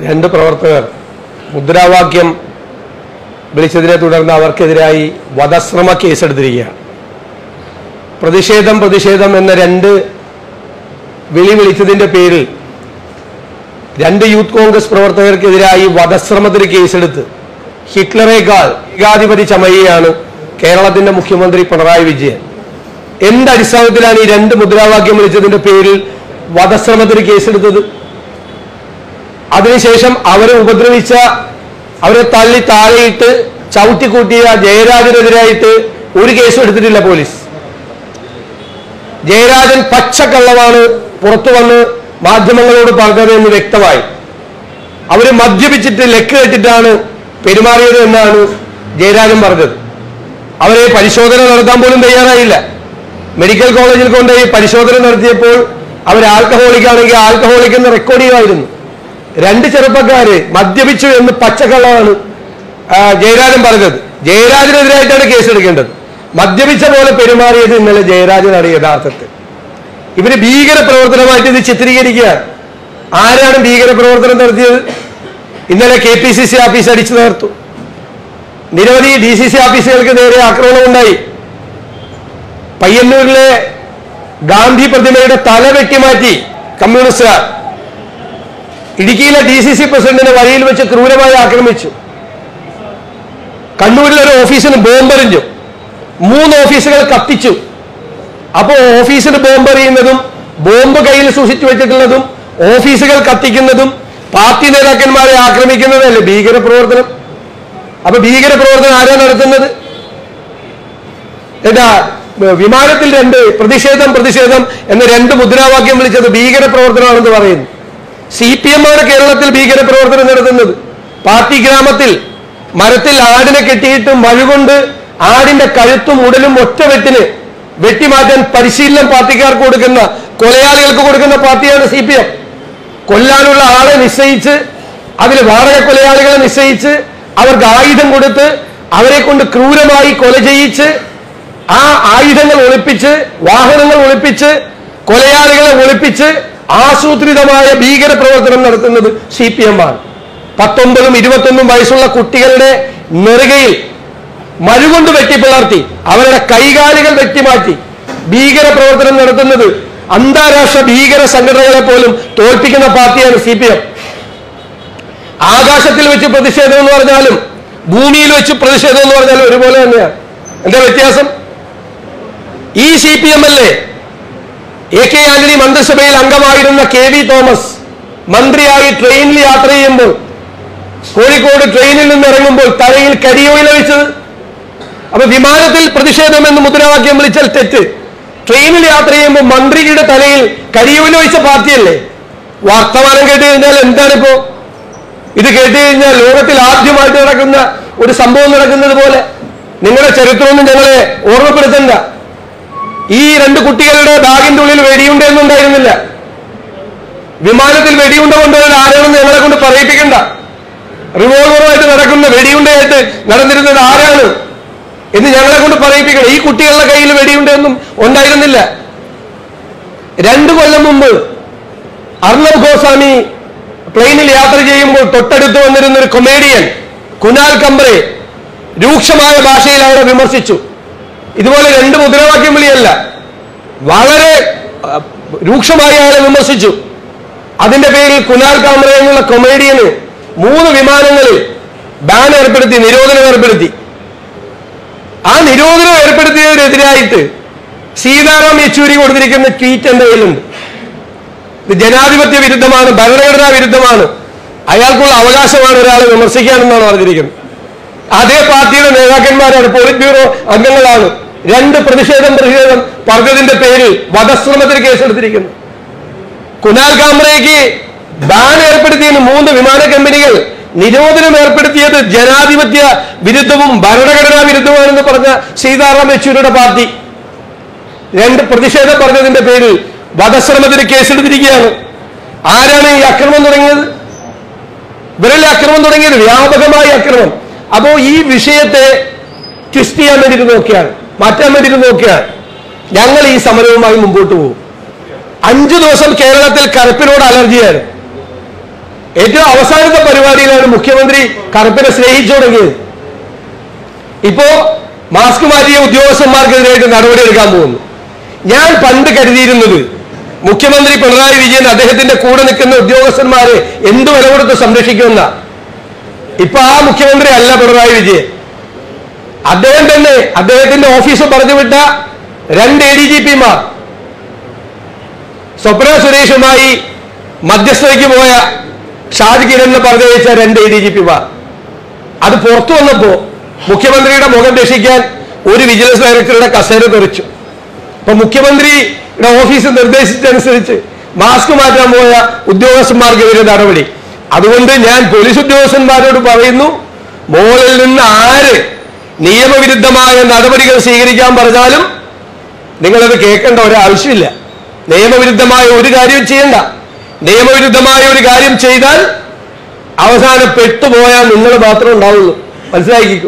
രണ്ട് പ്രവർത്തകർ മുദ്രാവാക്യം വിളിച്ചതിനെ തുടർന്ന് അവർക്കെതിരായി വധശ്രമ കേസെടുത്തിരിക്കുകയാണ് പ്രതിഷേധം പ്രതിഷേധം എന്ന രണ്ട് വിളി വിളിച്ചതിന്റെ പേരിൽ രണ്ട് യൂത്ത് കോൺഗ്രസ് പ്രവർത്തകർക്കെതിരായി വധശ്രമത്തിന് കേസെടുത്ത് ഹിറ്റ്ലറേക്കാൾ ഏകാധിപതി ചമയുകയാണ് കേരളത്തിന്റെ മുഖ്യമന്ത്രി പിണറായി വിജയൻ എന്ത് അടിസ്ഥാനത്തിലാണ് ഈ രണ്ട് മുദ്രാവാക്യം വിളിച്ചതിന്റെ പേരിൽ വധശ്രമത്തിന് കേസെടുത്തത് അതിനുശേഷം അവരെ ഉപദ്രവിച്ച അവരെ തള്ളി താഴെയിട്ട് ചവിട്ടിക്കൂട്ടിയ ജയരാജനെതിരായിട്ട് ഒരു കേസും എടുത്തിട്ടില്ല പോലീസ് ജയരാജൻ പച്ചക്കള്ളമാണ് പുറത്തു വന്ന് മാധ്യമങ്ങളോട് പറഞ്ഞതെന്ന് വ്യക്തമായി അവര് മദ്യപിച്ചിട്ട് ലെക്ക് കെട്ടിട്ടാണ് പെരുമാറിയത് എന്നാണ് ജയരാജൻ പറഞ്ഞത് അവരെ പരിശോധന നടത്താൻ പോലും തയ്യാറായില്ല മെഡിക്കൽ കോളേജിൽ കൊണ്ടുപോയി പരിശോധന നടത്തിയപ്പോൾ അവർ ആൽക്കഹോളിക് ആണെങ്കിൽ ആൽക്കഹോളിക് എന്ന് റെക്കോർഡ് ചെയ്യുമായിരുന്നു രണ്ട് ചെറുപ്പക്കാര് മദ്യപിച്ചു എന്ന് പച്ചക്കള്ളമാണ് ആ, ജയരാജൻ പറഞ്ഞത് ജയരാജനെതിരായിട്ടാണ് കേസെടുക്കേണ്ടത് മദ്യപിച്ച പോലെ പെരുമാറിയത് ഇന്നലെ ജയരാജനാണ് യഥാർത്ഥത്തിൽ ഇവര് ഭീകര പ്രവർത്തനമായിട്ട് ഇത് ചിത്രീകരിക്കുകയാണ് ആരാണ് ഭീകര പ്രവർത്തനം നടത്തിയത് ഇന്നലെ K P C C office അടിച്ചു തകർത്തു നിരവധി ഡി സി സി ഓഫീസുകൾക്ക് നേരെ ആക്രമണം ഉണ്ടായി പയ്യന്നൂരിലെ ഗാന്ധി പ്രതിമയുടെ തല വെട്ടിമാറ്റി കമ്മ്യൂണിസ്റ്റുകാർ ഇടുക്കിയിലെ ഡി സി സി പ്രസിഡന്റിനെ വഴിയിൽ വെച്ച് ക്രൂരമായി ആക്രമിച്ചു കണ്ണൂരിലെ ഒരു ഓഫീസിന് ബോംബെറിഞ്ഞു മൂന്ന് ഓഫീസുകൾ കത്തിച്ചു അപ്പോൾ ഓഫീസിന് ബോംബെറിയുന്നതും ബോംബ് കയ്യിൽ സൂക്ഷിച്ചു വെച്ചിട്ടുള്ളതും ഓഫീസുകൾ കത്തിക്കുന്നതും പാർട്ടി നേതാക്കന്മാരെ ആക്രമിക്കുന്നതല്ലേ ഭീകര പ്രവർത്തനം അപ്പൊ ഭീകര പ്രവർത്തനം ആരാ നടത്തുന്നത് എന്താ വിമാനത്തിൽ രണ്ട് പ്രതിഷേധം പ്രതിഷേധം എന്ന രണ്ട് മുദ്രാവാക്യം വിളിച്ചത് ഭീകര പ്രവർത്തനമാണെന്ന് പറയുന്നു സി പി എം ആണ് കേരളത്തിൽ ഭീകര പ്രവർത്തനം നടത്തുന്നത് പാർട്ടി ഗ്രാമത്തിൽ മരത്തിൽ ആടിനെ കെട്ടിയിട്ട് മഴുകൊണ്ട് ആടിന്റെ കഴുത്തും ഉടലും ഒറ്റ വെട്ടിന് വെട്ടിമാറ്റാൻ പരിശീലനം പാർട്ടിക്കാർക്ക് കൊടുക്കുന്ന കൊലയാളികൾക്ക് കൊടുക്കുന്ന പാർട്ടിയാണ് സി പി എം കൊല്ലാനുള്ള ആളെ നിശ്ചയിച്ച് അതിൽ വാടക കൊലയാളികളെ നിശ്ചയിച്ച് അവർക്ക് ആയുധം കൊടുത്ത് അവരെ കൊണ്ട് ക്രൂരമായി കൊല ചെയ്യിച്ച് ആ ആയുധങ്ങൾ ഒളിപ്പിച്ച് വാഹനങ്ങൾ ഒളിപ്പിച്ച് കൊലയാളികളെ ഒളിപ്പിച്ച് ആസൂത്രിതമായ ഭീകര പ്രവർത്തനം നടത്തുന്നത് സി പി എം ആണ് പത്തൊമ്പതും ഇരുപത്തൊന്നും വയസ്സുള്ള കുട്ടികളുടെ നെറുകയിൽ മഴുകൊണ്ട് വെട്ടിപ്പിളർത്തി അവരുടെ കൈകാലുകൾ വെട്ടിമാറ്റി ഭീകര പ്രവർത്തനം നടത്തുന്നത് അന്താരാഷ്ട്ര ഭീകര സംഘടനകളെ പോലും തോൽപ്പിക്കുന്ന പാർട്ടിയാണ് സി പി എം ആകാശത്തിൽ വെച്ച് പ്രതിഷേധം എന്ന് പറഞ്ഞാലും ഭൂമിയിൽ വെച്ച് പ്രതിഷേധം എന്ന് പറഞ്ഞാലും ഒരുപോലെ തന്നെയാണ് എന്താ വ്യത്യാസം ഈ സി പി എം അല്ലേ എ കെ ആന്റണി മന്ത്രിസഭയിൽ അംഗമായിരുന്ന കെ വി തോമസ് മന്ത്രിയായി ട്രെയിനിൽ യാത്ര ചെയ്യുമ്പോൾ കോഴിക്കോട് ട്രെയിനിൽ നിന്ന് ഇറങ്ങുമ്പോൾ തലയിൽ കരിയോയില വെച്ചത് അപ്പൊ വിമാനത്തിൽ പ്രതിഷേധം എന്ന് മുദ്രാവാക്യം വിളിച്ചാൽ തെറ്റ് ട്രെയിനിൽ യാത്ര ചെയ്യുമ്പോൾ മന്ത്രിയുടെ തലയിൽ കരിയോയില വെച്ച പാർട്ടിയല്ലേ വർത്തമാനം കേട്ട് കഴിഞ്ഞാൽ എന്താണിപ്പോ ഇത് കേട്ട് കഴിഞ്ഞാൽ ലോകത്തിൽ ആദ്യമായിട്ട് നടക്കുന്ന ഒരു സംഭവം നടക്കുന്നത് പോലെ നിങ്ങളുടെ ചരിത്രമൊന്നും ഞങ്ങളെ ഓർമ്മപ്പെടുത്തണ്ട ഈ രണ്ട് കുട്ടികളുടെ ബാഗിന്റെ ഉള്ളിൽ വെടിയുണ്ടെന്നും ഉണ്ടായിരുന്നില്ല വിമാനത്തിൽ വെടിയുണ്ട കൊണ്ടുവരാൻ ആരാണെന്ന് ഞങ്ങളെ കൊണ്ട് പറയിപ്പിക്കണ്ട റിവോൾവറുമായിട്ട് നടക്കുന്ന വെടിയുണ്ടയായിട്ട് നടന്നിരുന്നത് ആരാണ് എന്ന് ഞങ്ങളെ കൊണ്ട് പറയിപ്പിക്കണം ഈ കുട്ടികളുടെ കയ്യിൽ വെടിയുണ്ടെന്നും ഉണ്ടായിരുന്നില്ല രണ്ടു കൊല്ലം മുമ്പ് അർണബ് ഗോസ്വാമി പ്ലെയിനിൽ യാത്ര ചെയ്യുമ്പോൾ തൊട്ടടുത്ത് വന്നിരുന്ന ഒരു കൊമേഡിയൻ കുനാൽ കംബ്രെ രൂക്ഷമായ ഭാഷയിൽ അവരെ വിമർശിച്ചു ഇതുപോലെ രണ്ട് മുദ്രാവാക്യം വിളിയല്ല വളരെ അഹ്, രൂക്ഷമായി അയാളെ വിമർശിച്ചു അതിന്റെ പേരിൽ കുനാൽ കാമ്രെ എന്നുള്ള കൊമേഡിയന് മൂന്ന് വിമാനങ്ങളിൽ ബാൻ ഏർപ്പെടുത്തി നിരോധനം ഏർപ്പെടുത്തി ആ നിരോധനം ഏർപ്പെടുത്തിയതിനെതിരായിട്ട് സീതാറാം യെച്ചൂരി കൊടുത്തിരിക്കുന്ന ട്വീറ്റ് എന്റെ കയ്യിലുണ്ട് ഇത് ജനാധിപത്യ വിരുദ്ധമാണ് ഭരണഘടനാ വിരുദ്ധമാണ് അയാൾക്കുള്ള അവകാശമാണ് ഒരാളെ വിമർശിക്കാനെന്നാണ് പറഞ്ഞിരിക്കുന്നത് അതേ പാർട്ടിയുടെ നേതാക്കന്മാരാണ് പോളിറ്റ് ബ്യൂറോ അംഗങ്ങളാണ് രണ്ട് പ്രതിഷേധം പ്രതിഷേധം പറഞ്ഞതിന്റെ പേരിൽ വധശ്രമത്തിന് കേസെടുത്തിരിക്കുന്നു കുനാൽ കാമ്രയ്ക്ക് ബാൻ ഏർപ്പെടുത്തിയതിന് മൂന്ന് വിമാന കമ്പനികൾ നിരോധനം ഏർപ്പെടുത്തിയത് ജനാധിപത്യ വിരുദ്ധവും ഭരണഘടനാ വിരുദ്ധവുമാണെന്ന് പറഞ്ഞ സീതാറാം യെച്ചൂരിയുടെ പാർട്ടി രണ്ട് പ്രതിഷേധം പറഞ്ഞതിന്റെ പേരിൽ വധശ്രമത്തിന് കേസെടുത്തിരിക്കുകയാണ് ആരാണ് ഈ അക്രമം തുടങ്ങിയത് ഇവരല്ലേ അക്രമം തുടങ്ങിയത് വ്യാപകമായ അക്രമം അപ്പോ ഈ വിഷയത്തെ ട്വിസ്റ്റ് ചെയ്യാൻ വേണ്ടിയിട്ട് നോക്കിയാണ് മാറ്റാൻ വേണ്ടിയിട്ട് നോക്കിയാണ് ഞങ്ങൾ ഈ സമരവുമായി മുമ്പോട്ട് പോകും അഞ്ചു ദിവസം കേരളത്തിൽ കറുപ്പിനോട് അലർജിയായിരുന്നു ഏറ്റവും അവസാനത്തെ പരിപാടിയിലാണ് മുഖ്യമന്ത്രി കറുപ്പിനെ സ്നേഹിച്ചു തുടങ്ങിയത് ഇപ്പോ മാസ്ക് മാറ്റിയ ഉദ്യോഗസ്ഥന്മാർക്കെതിരായിട്ട് നടപടിയെടുക്കാൻ പോകുന്നു ഞാൻ പണ്ട് കരുതിയിരുന്നത് മുഖ്യമന്ത്രി പിണറായി വിജയൻ അദ്ദേഹത്തിന്റെ കൂടെ നിൽക്കുന്ന ഉദ്യോഗസ്ഥന്മാരെ എന്ത് വില കൊടുത്ത് സംരക്ഷിക്കുമെന്ന ഇപ്പൊ ആ മുഖ്യമന്ത്രി അല്ല പിണറായി വിജയൻ അദ്ദേഹം തന്നെ അദ്ദേഹത്തിന്റെ ഓഫീസ് പറഞ്ഞു വിട്ട രണ്ട് എ ഡി ജി പിമാർ സ്വപ്ന സുരേഷുമായി മധ്യസ്ഥതയ്ക്ക് പോയ ഷാജ് കിരണിനെ പറഞ്ഞയച്ച രണ്ട് എ ഡി ജി പിമാർ അത് പുറത്തു വന്നപ്പോ മുഖ്യമന്ത്രിയുടെ മുഖം രക്ഷിക്കാൻ ഒരു വിജിലൻസ് ഡയറക്ടറുടെ കസേര തെറിച്ചു അപ്പൊ മുഖ്യമന്ത്രിയുടെ ഓഫീസ് നിർദ്ദേശിച്ചനുസരിച്ച് മാസ്ക് മാറ്റാൻ പോയ ഉദ്യോഗസ്ഥന്മാർക്കെതിരെ നടപടി അതുകൊണ്ട് ഞാൻ പോലീസ് ഉദ്യോഗസ്ഥന്മാരോട് പറയുന്നു മോളിൽ നിന്ന് ആര് നിയമവിരുദ്ധമായ നടപടികൾ സ്വീകരിക്കാൻ പറഞ്ഞാലും നിങ്ങളത് കേൾക്കേണ്ട ഒരാവശ്യമില്ല നിയമവിരുദ്ധമായ ഒരു കാര്യവും ചെയ്യണ്ട നിയമവിരുദ്ധമായ ഒരു കാര്യം ചെയ്താൽ അവസാനം പെട്ടുപോയാൽ നിങ്ങൾ മാത്രമേ ഉണ്ടാവുള്ളൂ മനസ്സിലാക്കിക്കോ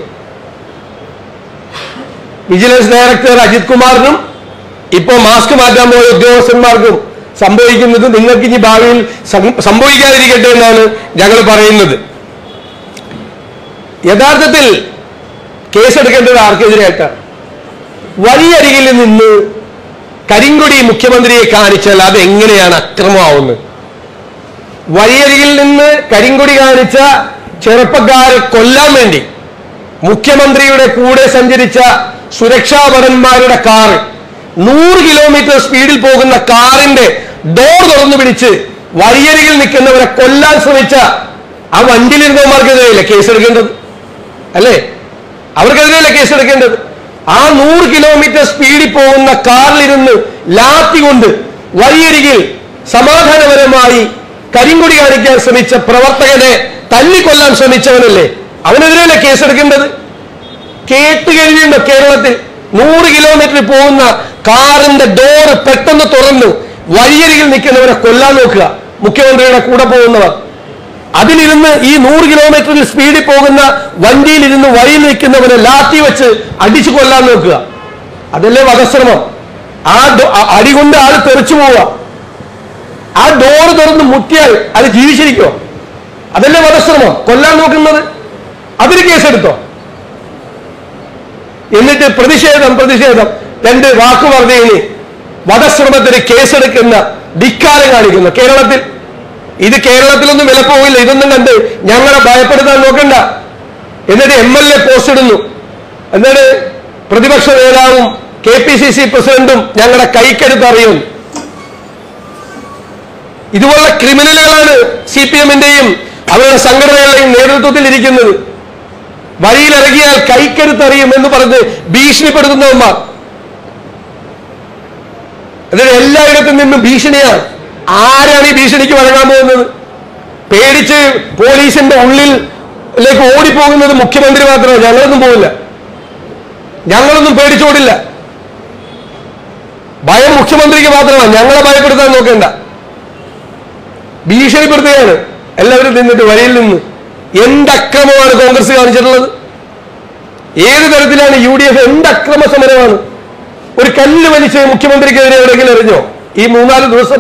വിജിലൻസ് ഡയറക്ടർ അജിത് കുമാറിനും ഇപ്പോ മാസ്ക് മാറ്റാൻ പോയ ഉദ്യോഗസ്ഥന്മാർക്കും സംഭവിക്കുന്നത് നിങ്ങൾക്ക് ഇനി ഭാവിയിൽ സം- സംഭവിക്കാതിരിക്കട്ടെ എന്നാണ് ഞങ്ങൾ പറയുന്നത് യഥാർത്ഥത്തിൽ കേസെടുക്കേണ്ടത് ആർക്കെതിരായിട്ടാണ് വഴിയരികിൽ നിന്ന് കരിങ്കൊടി മുഖ്യമന്ത്രിയെ കാണിച്ചാൽ അത് എങ്ങനെയാണ് അക്രമമാവുന്നത് വഴിയരികിൽ നിന്ന് കരിങ്കൊടി കാണിച്ച ചെറുപ്പക്കാരെ കൊല്ലാൻ വേണ്ടി മുഖ്യമന്ത്രിയുടെ കൂടെ സഞ്ചരിച്ച സുരക്ഷാഭടന്മാരുടെ കാർ നൂറ് കിലോമീറ്റർ സ്പീഡിൽ പോകുന്ന കാറിന്റെ ഡോർ തുറന്നു പിടിച്ച് വഴിയരികിൽ നിൽക്കുന്നവരെ കൊല്ലാൻ ശ്രമിച്ച ആ വണ്ടിയിലിരുന്നവന്മാർക്കെതിരെയല്ലേ കേസെടുക്കേണ്ടത് അല്ലേ അവർക്കെതിരെയല്ലേ കേസെടുക്കേണ്ടത് ആ നൂറ് കിലോമീറ്റർ സ്പീഡിൽ പോകുന്ന കാറിലിരുന്ന് ലാത്തി കൊണ്ട് വഴിയരികിൽ സമാധാനപരമായി കരിങ്കൊടി കാണിക്കാൻ ശ്രമിച്ച പ്രവർത്തകനെ തല്ലിക്കൊല്ലാൻ ശ്രമിച്ചവനല്ലേ അവനെതിരെയല്ലേ കേസെടുക്കേണ്ടത് കേട്ട് കഴിയുണ്ടോ കേരളത്തിൽ നൂറ് കിലോമീറ്ററിൽ പോകുന്ന കാറിന്റെ ഡോറ് പെട്ടെന്ന് തുറന്ന് വഴിയരികിൽ നിൽക്കുന്നവരെ കൊല്ലാൻ നോക്കുക മുഖ്യമന്ത്രിയുടെ കൂടെ പോകുന്നവർ അതിലിരുന്ന് ഈ നൂറ് കിലോമീറ്ററിൽ സ്പീഡിൽ പോകുന്ന വണ്ടിയിലിരുന്ന് വഴി നിൽക്കുന്നവരെ ലാത്തി വെച്ച് അടിച്ചു കൊല്ലാൻ നോക്കുക അതല്ലേ വധശ്രമം ആ ഡോ- ആ അടി കൊണ്ട് ആൾ തെറിച്ചു പോവുക ആ ഡോറ് തുറന്ന് മുട്ടിയാൽ അത് ജീവിച്ചിരിക്കോ അതല്ലേ വധശ്രമം കൊല്ലാൻ നോക്കുന്നത് അതിന് കേസെടുത്തോ എന്നിട്ട് പ്രതിഷേധം പ്രതിഷേധം രണ്ട് വാക്ക് പറഞ്ഞതിന് വധശ്രമത്തിന് കേസെടുക്കുന്ന ധിക്കാരം കാണിക്കുന്നു കേരളത്തിൽ ഇത് കേരളത്തിലൊന്നും വില പോകില്ല ഇതൊന്നും കണ്ട് ഞങ്ങളെ ഭയപ്പെടുത്താൻ നോക്കണ്ട എന്നിട്ട് എം എൽ എ പോസ്റ്റ് ഇടുന്നു എന്നിട്ട് പ്രതിപക്ഷ നേതാവും കെ പി സി സി പ്രസിഡന്റും ഞങ്ങളുടെ കൈക്കരുത്ത് അറിയുന്നു ഇതുപോലുള്ള ക്രിമിനലുകളാണ് സി പി എമ്മിന്റെയും അവരുടെ സംഘടനകളുടെയും നേതൃത്വത്തിൽ ഇരിക്കുന്നത് വഴിയിലിറങ്ങിയാൽ കൈക്കരുത്തറിയും എന്ന് പറഞ്ഞ് ഭീഷണിപ്പെടുത്തുന്നവന്മാർ എന്നിട്ട് എല്ലായിടത്തും നിന്നും ഭീഷണിയാണ് ആരാണ് ഈ ഭീഷണിക്ക് വഴങ്ങാൻ പോകുന്നത് പേടിച്ച് പോലീസിന്റെ ഉള്ളിലേക്ക് ഓടിപ്പോകുന്നത് മുഖ്യമന്ത്രി മാത്രമല്ല ഞങ്ങളൊന്നും പോകില്ല ഞങ്ങളൊന്നും പേടിച്ചോടില്ല ഭയം മുഖ്യമന്ത്രിക്ക് മാത്രമാണ് ഞങ്ങളെ ഭയപ്പെടുത്താൻ നോക്കേണ്ട ഭീഷണിപ്പെടുത്തുകയാണ് എല്ലാവരും നിന്നിട്ട് വഴിയിൽ നിന്ന് എന്ത് അക്രമമാണ് കോൺഗ്രസ് കാണിച്ചിട്ടുള്ളത് ഏത് തരത്തിലാണ് യു ഡി എഫ് എന്ത് അക്രമ സമരമാണ് ഒരു കല്ല് വലിച്ച് മുഖ്യമന്ത്രിക്കെതിരെ എവിടെയെങ്കിലും എറിഞ്ഞോ ഈ മൂന്നാല് ദിവസം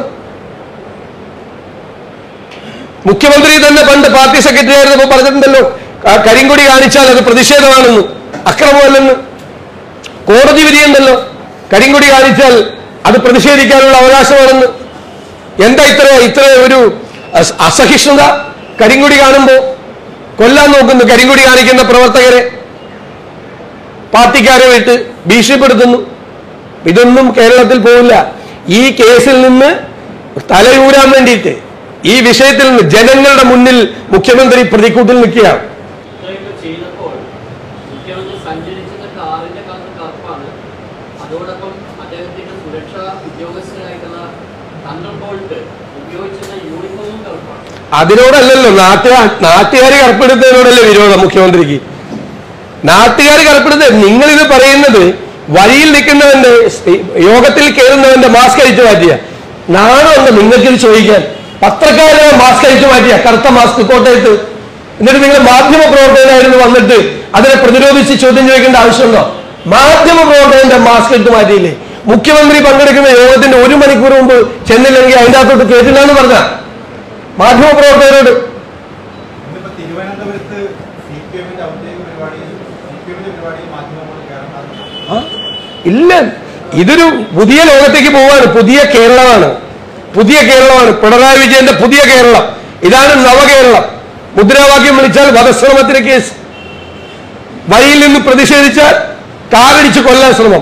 മുഖ്യമന്ത്രി തന്നെ പണ്ട് പാർട്ടി സെക്രട്ടറി ആയിരുന്നപ്പോൾ പറഞ്ഞിട്ടുണ്ടല്ലോ ക- കരിങ്കൊടി കാണിച്ചാൽ അത് പ്രതിഷേധമാണെന്ന് അക്രമമല്ലെന്ന് കോടതി വിധിയുണ്ടല്ലോ കരിങ്കൊടി കാണിച്ചാൽ അത് പ്രതിഷേധിക്കാനുള്ള അവകാശമാണെന്ന് എന്താ ഇത്ര ഇത്ര ഒരു അസ- അസഹിഷ്ണുത കരിങ്കൊടി കാണുമ്പോ കൊല്ലാൻ നോക്കുന്നു കരിങ്കൊടി കാണിക്കുന്ന പ്രവർത്തകരെ പാർട്ടിക്കാരെ വിട്ട് ഭീഷണിപ്പെടുത്തുന്നു ഇതൊന്നും കേരളത്തിൽ പോവില്ല ഈ കേസിൽ നിന്ന് തലയൂരാൻ വേണ്ടിയിട്ട് ഈ വിഷയത്തിൽ നിന്ന് ജനങ്ങളുടെ മുന്നിൽ മുഖ്യമന്ത്രി പ്രതിക്കൂട്ടിൽ നിൽക്കുകയാണ് ഇത്രയൊക്കെ ചെയ്തപ്പോൾ മുഖ്യമന്ത്രി സഞ്ചരിച്ചിരുന്ന കാറിന്റെ കളർ കറുപ്പാണ് അതോടൊപ്പം അദ്ദേഹത്തിന്റെ സുരക്ഷാ ഉദ്യോഗസ്ഥരായിട്ടുള്ള തണ്ടർ ബോൾട്ട് ഉപയോഗിച്ചിരുന്ന യൂണിഫോമും കറുപ്പാണ് അതിനോടല്ലല്ലോ നാട്ടുകാർ നാട്ടുകാർ കറുപ്പെടുത്തതിനോടല്ലേ വിരോധം മുഖ്യമന്ത്രിക്ക് നാട്ടുകാർ കറുപ്പെടുത്ത നിങ്ങൾ ഇത് പറയുന്നത് വഴിയിൽ നിൽക്കുന്നവന്റെ സ്- യോഗത്തിൽ കയറുന്നവന്റെ മാസ്ക് അഴിച്ചു മാറ്റിയ നാണമുണ്ട് നിങ്ങൾക്ക് ഇത് ചോദിക്കാൻ പത്രക്കാരെ മാസ്ക് അഴിച്ചു മാറ്റിയ കറുത്ത മാസ്ക് കോട്ടയത്ത് എന്നിട്ട് നിങ്ങൾ മാധ്യമ പ്രവർത്തകരായിരുന്നു വന്നിട്ട് അതിനെ പ്രതിരോധിച്ച് ചോദ്യം ചോദിക്കേണ്ട ആവശ്യമുണ്ടോ മാധ്യമ പ്രവർത്തകന്റെ മാസ്ക് ഇട്ട് മാറ്റിയില്ലേ മുഖ്യമന്ത്രി പങ്കെടുക്കുന്ന യോഗത്തിന്റെ ഒരു മണിക്കൂർ മുമ്പ് ചെന്നില്ലെങ്കിൽ അതിന്റെ അകത്തോട്ട് കേട്ടില്ല എന്ന് പറഞ്ഞ മാധ്യമ പ്രവർത്തകരോട് ഇല്ല ഇതൊരു പുതിയ ലോകത്തേക്ക് പോവാണ് പുതിയ കേരളമാണ് പുതിയ കേരളമാണ് പിണറായി വിജയന്റെ പുതിയ കേരളം ഇതാണ് നവകേരളം മുദ്രാവാക്യം വിളിച്ചാൽ വധശ്രമത്തിന് കേസ് വഴിയിൽ നിന്ന് പ്രതിഷേധിച്ചാൽ കാറടിച്ച് കൊല്ലാൻ ശ്രമം